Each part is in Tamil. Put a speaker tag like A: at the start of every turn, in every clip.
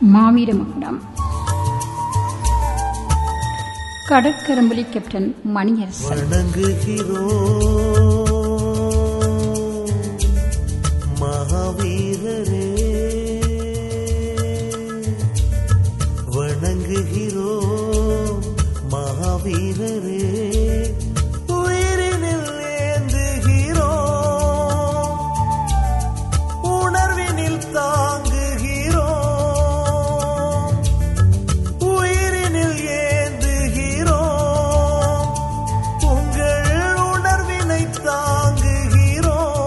A: மாவீர மகுடம் கடற்கரம்புலி கேப்டன் மணியரசன்
B: வணங்குகிறோம் மகாவீரரே வணங்குகிறோம் மகாவீரரே உயிரினில் ஏந்துகிறோம் உணர்வினில் தாங்குகிறோம் உயிரினில் ஏந்துகிறோம் உங்கள் உணர்வினை தாங்குகிறோம்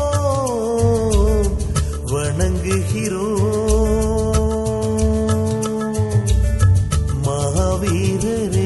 B: வணங்குகிறோம் மகாவீரரே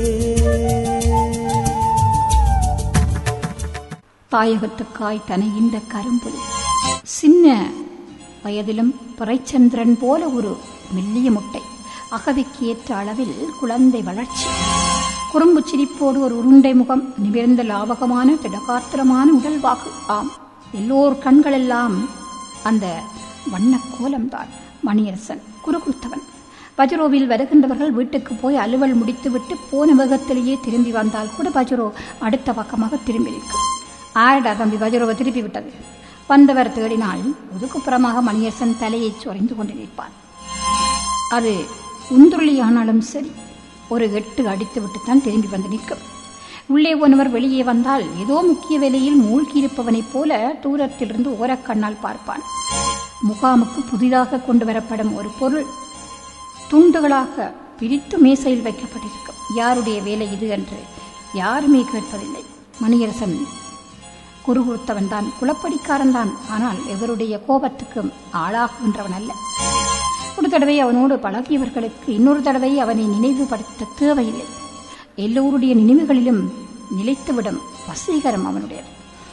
A: தாயகத்துக்காய் தனைகின்ற கரும்புலி சின்ன வயதிலும் பிறைச்சந்திரன் போல ஒரு மெல்லிய முட்டை அகவிக்கு ஏற்ற அளவில் குழந்தை வளர்ச்சி குறும்பு சிரிப்போடு ஒரு உருண்டை முகம் நிமிர்ந்த லாவகமான திடகாத்திரமான உடல்வாக்கு ஆம் எல்லோர் கண்களெல்லாம் அந்த வண்ணக் கோலம்தான் மணியரசன் குறுகுறுத்தவன் பஜரோவில் வருகின்றவர்கள் வீட்டுக்கு போய் அலுவல் முடித்துவிட்டு போன வேகத்திலேயே திரும்பி வந்தால் கூட பஜரோ அடுத்த பக்கமாக திரும்பி நிற்கும் ஆரடா தம்பி பஜரோவை திருப்பி விட்டது வந்தவர் தேடினால் ஒதுக்குப்புறமாக மணியரசன் தலையை சொரிந்து கொண்டு நிற்பான் அது உந்துருளியானாலும் சரி ஒரு எட்டு அடித்து விட்டுத்தான் திரும்பி வந்து நிற்கும் உள்ளே போனவர் வெளியே வந்தால் ஏதோ முக்கிய வேலையில் மூழ்கியிருப்பவனைப் போல தூரத்திலிருந்து ஓரக்கண்ணால் பார்ப்பான் முகாமுக்கு புதிதாக கொண்டு வரப்படும் ஒரு பொருள் துண்டுகளாக பிரித்து மேசையில் வைக்கப்பட்டிருக்கும் யாருடைய வேலை இது என்று யாருமே கேட்பதில்லை மணியரசன் குறுகுறுத்தவன் தான் குளப்படிக்காரன் தான் ஆனால் எவருடைய கோபத்துக்கும் ஆளாகுகின்றவன் அல்ல ஒரு தடவை அவனோடு பழகியவர்களுக்கு இன்னொரு தடவை அவனை நினைவுபடுத்த தேவையில்லை எல்லோருடைய நினைவுகளிலும் நிலைத்துவிடும் வசீகரம் அவனுடையது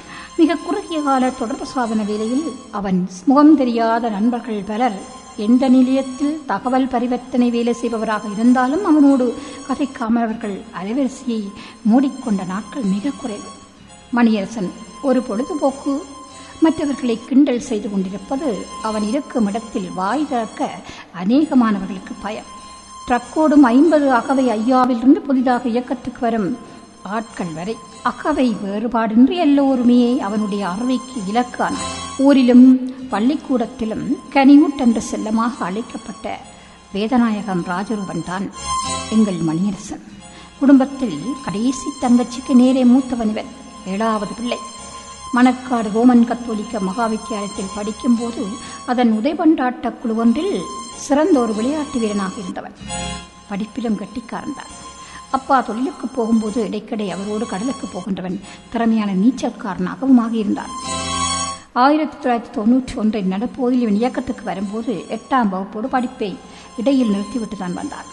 A: மிக குறுகிய கால தொடர்பு சாதன வேளையில் அவன் முகம் தெரியாத நண்பர்கள் பலர் எந்த நிலையத்தில் தகவல் பரிவர்த்தனை வேலை செய்பவராக இருந்தாலும் அவனோடு கதைக்காமல் அவர்கள் அலைவரிசையை மூடிக்கொண்ட நாட்கள் மிக குறைவு மணியரசன் ஒரு பொழுதுபோக்கு மற்றவர்களை கிண்டல் செய்து கொண்டிருப்பது அவன் இருக்கும் இடத்தில் வாய் திறக்க அநேகமானவர்களுக்கு பயம் ட்ரக்கோடும் ஐம்பது அகவை ஐயாவிலிருந்து புதிதாக இயக்கத்துக்கு வரும் ஆட்கள் வரை அகவை வேறுபாடின்றி எல்லோருமே அவனுடைய அறவைக்கு இலக்கானார் ஊரிலும் பள்ளிக்கூடத்திலும் கனிவுட் என்று செல்லமாக அழைக்கப்பட்ட வேதநாயகம் ராஜரூபன் தான் எங்கள் மணியரசன் குடும்பத்தில் கடைசி தங்கச்சிக்கு நேரே மூத்தவன் இவன் ஏழாவது பிள்ளை மணக்காடு ரோமன் கத்தோலிக்க மகா வித்தியாலயத்தில் படிக்கும்போது அதன் உதைபண்டாட்ட குழு ஒன்றில் சிறந்த ஒரு விளையாட்டு வீரனாக இருந்தவன் படிப்பிலும் கெட்டிக்காரன் தான் அப்பா தொழிலுக்கு போகும்போது இடைக்கிடை அவரோடு கடலுக்கு போகின்றவன் திறமையான நீச்சல்காரனாகவும் ஆகியிருந்தான் ஆயிரத்தி தொள்ளாயிரத்தி தொண்ணூற்றி ஒன்றில் நடப்போதில் இவன் இயக்கத்துக்கு வரும்போது எட்டாம் வகுப்போடு படிப்பை இடையில் நிறுத்திவிட்டு தான் வந்தான்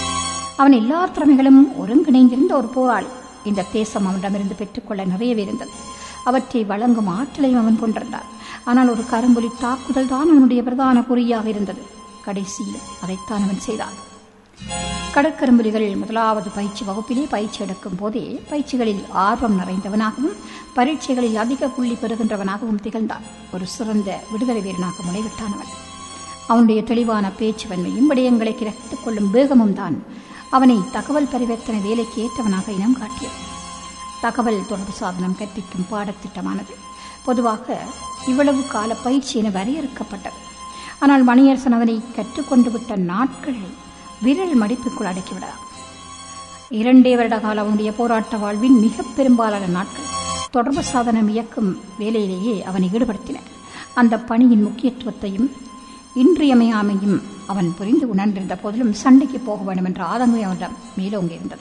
A: அவன் எல்லா திறமைகளும் ஒருங்கிணைந்திருந்த ஒரு போராளி இந்த தேசம் அவனிடமிருந்து பெற்றுக்கொள்ள நிறையவே இருந்தது அவற்றை வழங்கும் ஆற்றலையும் அவன் கொண்டிருந்தான் ஆனால் ஒரு கரும்புலி தாக்குதல் தான் அவனுடைய பிரதான குறியாக இருந்தது கடைசியில் அதைத்தான் அவன் செய்தான் கடற்கரும்புலிகள் முதலாவது பயிற்சி வகுப்பிலே பயிற்சி எடுக்கும் போதே பயிற்சிகளில் ஆர்வம் நிறைந்தவனாகவும் பரீட்சைகளில் அதிக புள்ளி பெறுகின்றவனாகவும் திகழ்ந்தான் ஒரு சிறந்த விடுதலை வீரனாக முனைவிட்டானவன் அவனுடைய தெளிவான பேச்சு வன்மையும் விடயங்களை கிரகித்துக் கொள்ளும் வேகமும் தான் அவனை தகவல் பரிவர்த்தனை வேலைக்கு ஏற்றவனாக இனம் காட்டியது தகவல் தொடர்பு சாதனம் கற்பிக்கும் பாடத்திட்டமானது பொதுவாக இவ்வளவு கால பயிற்சி என வரையறுக்கப்பட்டது ஆனால் மணியரசன் அதனை கற்றுக்கொண்டு விட்ட நாட்கள் விரல் மடிப்புக்குள் அடக்கிவிடலாம் இரண்டே வருட கால அவனுடைய போராட்ட வாழ்வின் மிக பெரும்பாலான நாட்கள் தொடர்பு சாதனம் இயக்கும் வேலையிலேயே அவனை ஈடுபடுத்தின அந்த பணியின் முக்கியத்துவத்தையும் இன்றியமையாமையும் அவன் புரிந்து உணர்ந்திருந்த போதிலும் சண்டைக்கு போக வேண்டும் என்ற ஆதங்கம் அவனிடம் மேலோங்கி இருந்தது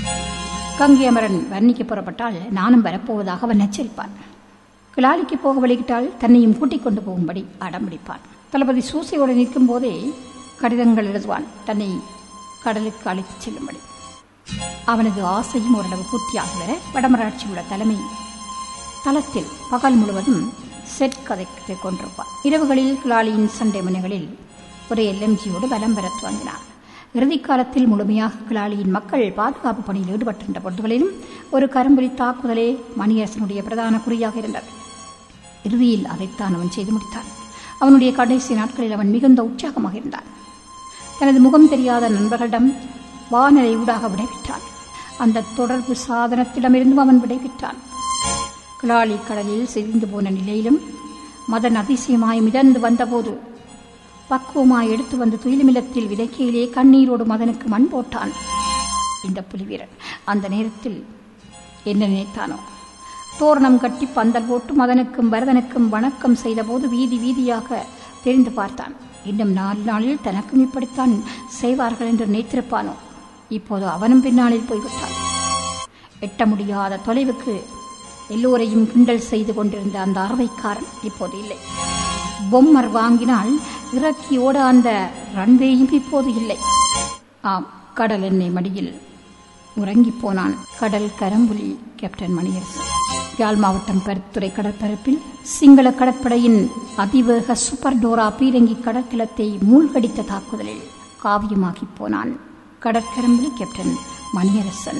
A: கங்கை அமரன் வன்னிக்கு புறப்பட்டால் நானும் வரப்போவதாக அவன் எச்சரிப்பான் கிளாலிக்கு போக வழிகிட்டால் தன்னையும் கூட்டிக் கொண்டு போகும்படி அடம்பிடிப்பான் தளபதி சூசையோடு நிற்கும் போதே கடிதங்கள் எழுதுவான் தன்னை கடலுக்கு அழைத்துச் செல்லும்படி அவனது ஆசையும் ஓரளவு பூர்த்தியாகி வர வடமராட்சி உள்ள தலைமை தளத்தில் பகல் முழுவதும் செட் கதைத்து கொண்டிருப்பார் இரவுகளில் கிளாலியின் சண்டை முனைகளில் ஒரு எல்எம்ஜியோடு வலம் பெற துவங்கினார் இறுதிக் காலத்தில் முழுமையாக கிளாலியின் மக்கள் பாதுகாப்பு பணியில் ஈடுபட்டிருந்த பொழுதுகளிலும் ஒரு கரும்புலி தாக்குதலே மணியரசனுடைய பிரதான குறியாக இருந்தது இறுதியில் அதைத்தான் அவன் செய்து முடித்தான் அவனுடைய கடைசி நாட்களில் அவன் மிகுந்த உற்சாகமாக இருந்தான் தனது முகம் தெரியாத நண்பர்களிடம் வானலை ஊடாக விடைபெற்றான் அந்த தொடர்பு சாதனத்திடமிருந்தும் அவன் விடைபெற்றான் கிளாலி கடலில் சிரிந்து போன நிலையிலும் மதன் அதிசயமாய் மிதந்து வந்தபோது பக்குவமாய் எடுத்து வந்த துயிலுமிலத்தில் விதைக்கையிலே கண்ணீரோடு மதனுக்கு மண் போட்டான் இந்த புலிவீரன் அந்த நேரத்தில் என்ன நினைத்தானோ தோரணம் கட்டி பந்தல் போட்டு மதனுக்கும் பரதனுக்கும் வணக்கம் செய்தபோது வீதி வீதியாக தெரிந்து பார்த்தான் இன்னும் நாலு நாளில் தனக்கும் இப்படித்தான் செய்வார்கள் என்று நினைத்திருப்பானோ இப்போது அவனும் பின்னாளில் போய்விட்டான் எட்ட முடியாத தொலைவுக்கு எல்லோரையும் கிண்டல் செய்து கொண்டிருந்த அந்த அறவைக்காரன் இப்போது இல்லை பொம்மர் வாங்கினால் இறக்கி ஓட அந்த ரன்வேயும் இப்போது இல்லை ஆம் கடல் எண்ணெய் மடியில் உறங்கிப் போனான் கடல் கரம்புலி கேப்டன் மணியரசு யாழ் மாவட்டம் பருத்துறை கடற்பரப்பில் சிங்கள கடற்படையின் அதிவேக சூப்பர் டோரா பீரங்கி கடற்கலத்தை மூழ்கடித்த தாக்குதலில் காவியமாகிப் போனான் கடற்கரம்புலி கேப்டன் மணியரசன்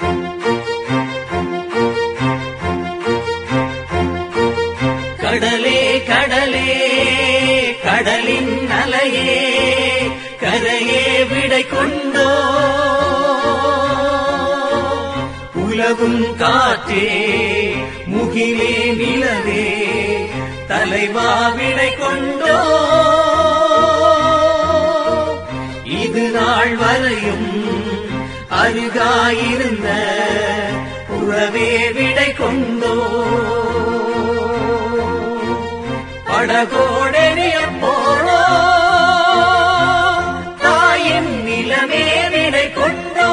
C: கடலே கடலே கடலின் அலையே கரையே விடை கொண்டோ உலகும் காற்றே முகிலே நிலவே தலைவா விடை கொண்டோ இது நாள் வரையும் அருகாயிருந்த உறவே விடை கொண்டோ படகோடெறிய போனோ தாயின் நிலமே விடை கொண்டோ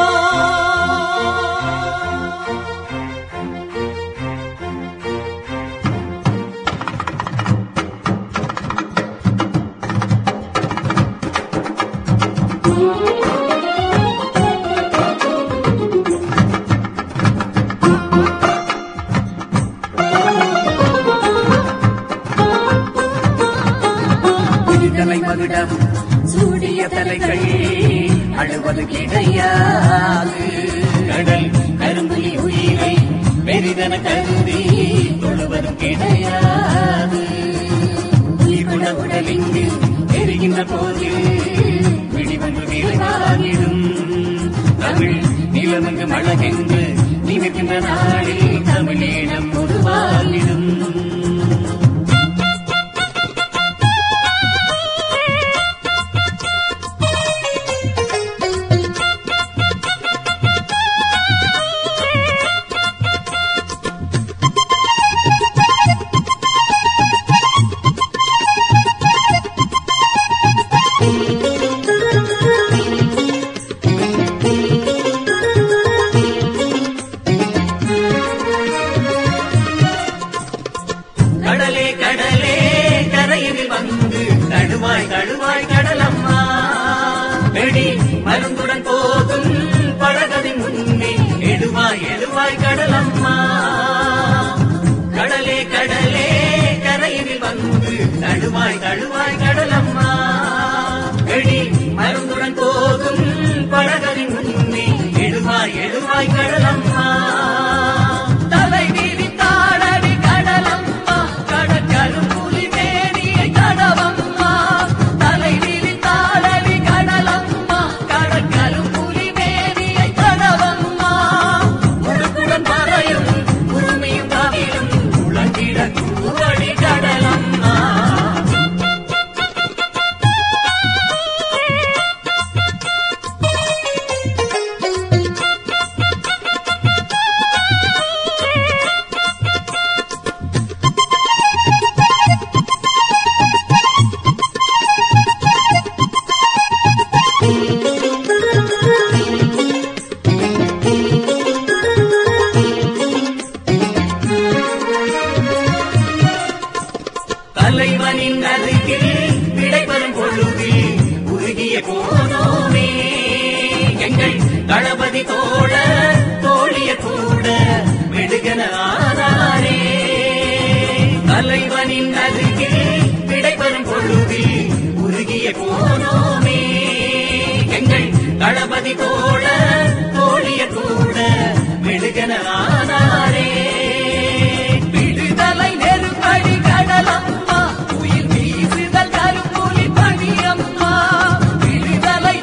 C: விடுதலை மகுடம் சூடிய தலைகள் அழுவது கிடையாது கடல் கரும்புலி உயிரை பெரிதன கருதி தொழுவதும் கிடையாது உயிர் கொண்ட உடலிங்கு எரிகின்ற போது விடிவென்று விரைவாகிடும் தமிழ் நிலமெங்கு மழகென்று நினைக்கின்ற நாளில் தமிழீழம் உருவாகிடும் கடலே கடலே கரையில் வந்து தடுவாய் தடுவாய் கடலம்மா வெடி மருந்துடன் போகும் பழகதின் முன்னே எடுவாய் எடுவாய் கடலம்மா கடலே கடலே கரையில் வந்து தடுவாய் தடுவாய் கடலம்மா வெடி மருந்துடன் போகும் பழகதின் முன்னே எடுவாய் எடுவாய் கடலம்மா தலை விரித்தாடடி கடலம்மா கடற்கரும்புலி மேனியை கடவம்மா தலை விரித்தாடடி கடலம்மா கடற்கரும்புலி மேனியை கடவம்மா உடுக்குடன் பறையும் உரிமையும் கவிழும் உலகிட கூவடி கடலம்மா தலைவனின் அருகில் விடைபெறும் பொழுதில் உருகிய போனோமே எங்கள் தளபதி தோழ தோழிய கூட மெழுகன ஆனாரே தலைவனின் அருகில் விடைபெறும் பொழுதில் உருகிய போனோமே எங்கள் தளபதி தோழ தோழிய கூட மெழுகன ஆனாரே விடுதலை நெருக்கடி கடலம்மா உயிர் வீசுதல் கருப்புலி பணியம்மா விடுதலை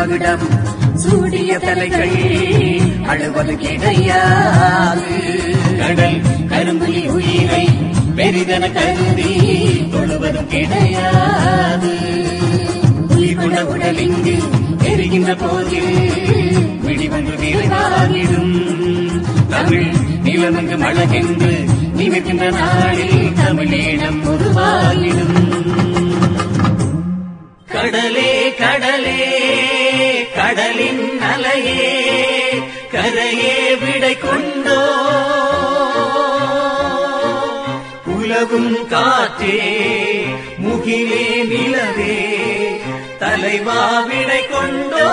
C: மகுடம் சூடிய தலைகள் அழுவது கிடையாது கடல் கரும்புலி உயிரை பெரிதன கருதி தொழுவதும் கிடையாது உயிர் கொண்ட உடல் இங்கு எரிகின்ற போதில் விடிவொன்று விரைவாகிடும் தமிழ் நிலமெங்கு மழகென்று நிமிர்கின்ற நாளில் தமிழீழம் உருவாகிடும் கடலே கடலே கடலின் அலையே கரையே விடை கொண்டோ உலகும் காற்றே முகிலே நிலவே தலைவா விடை கொண்டோ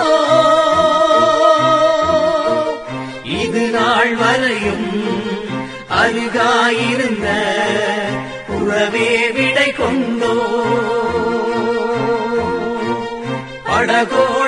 C: இது நாள் வரையும் அருகாயிருந்த உறவே விடை கொண்டோ படகோ